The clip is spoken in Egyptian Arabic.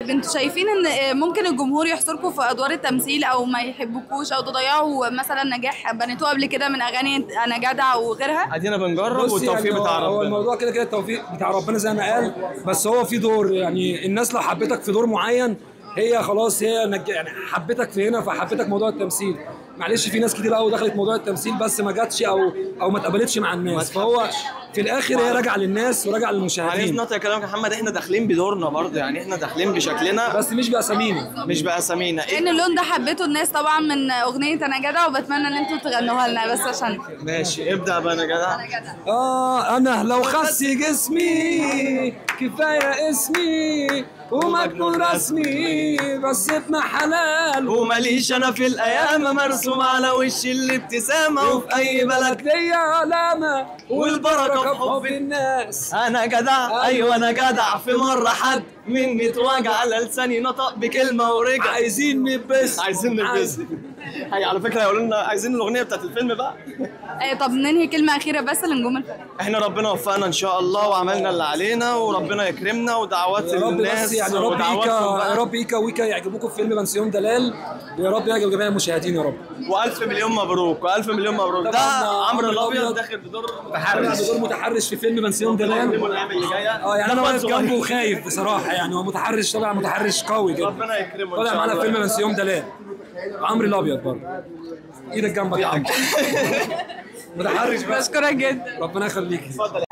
انتوا شايفين ان ممكن الجمهور يحصركم في ادوار التمثيل او ما يحبكوش او تضيعوا مثلا نجاح بنيتوه قبل كده من اغاني انا جدع وغيرها ادينا بنجرب بصي والتوفيق يعني هو- بتاع هو ربنا الموضوع كده كده التوفيق بتاع ربنا زي ما قال بس هو في دور يعني الناس لو حبتك في دور معين هي خلاص هي نج... يعني حبتك في هنا فحبتك موضوع التمثيل معلش في ناس كتير قوي دخلت موضوع التمثيل بس ما جاتش او او ما اتقبلتش مع الناس فهو في الاخر هي راجعه للناس وراجعه معلش للمشاهدين نقطة كلامك يا محمد احنا داخلين بدورنا برضه يعني احنا داخلين بشكلنا بس مش باسامينا مش باسامينا ان اللون ده حبيته الناس طبعا من اغنيه انا جدع وبتمنى ان انتوا تغنوها لنا بس عشان ماشي ابدا بقى انا جدع انا جدع اه انا لو خسي جسمي كفايه اسمي ومجنون رسمي بس ابن حلال وماليش انا في الايام مرسوم على وشي الابتسامة وفي اي بلد ليا علامة والبركة في حب حب الناس انا جدع ايوه انا جدع في مرة حد مني اتوجع على لساني نطق بكلمة ورجع عايزين نبس عايزين نلبس هي على فكرة هيقولوا لنا عايزين الاغنية بتاعت الفيلم بقى ايه طب ننهي كلمه اخيره بس لنجوم الفريق احنا ربنا وفقنا ان شاء الله وعملنا اللي علينا وربنا يكرمنا ودعوات يا رب الناس بس يعني يا رب ودعواتكم ايكا بقى. يا رب ايكا ويكا يعجبوكم في فيلم بنسيون دلال ويا رب يعجب جميع المشاهدين يا رب والف مليون مبروك والف مليون مبروك ده طبعاً عمرو عمرو الابيض الأبيض داخل بدور حارس متحرش دور متحرش في فيلم بنسيون دلال الايام اللي جايه اه يعني انا ده واقف صغير. جنبه وخايف بصراحه يعني هو متحرش طالع متحرش قوي جدا ربنا يكرمه ان طالع شاء معانا في الله فيلم بنسيون دلال عمرو الابيض برضه ايدك جنبك يا عم متحرش بس بشكرك جدا ربنا يخليك اتفضل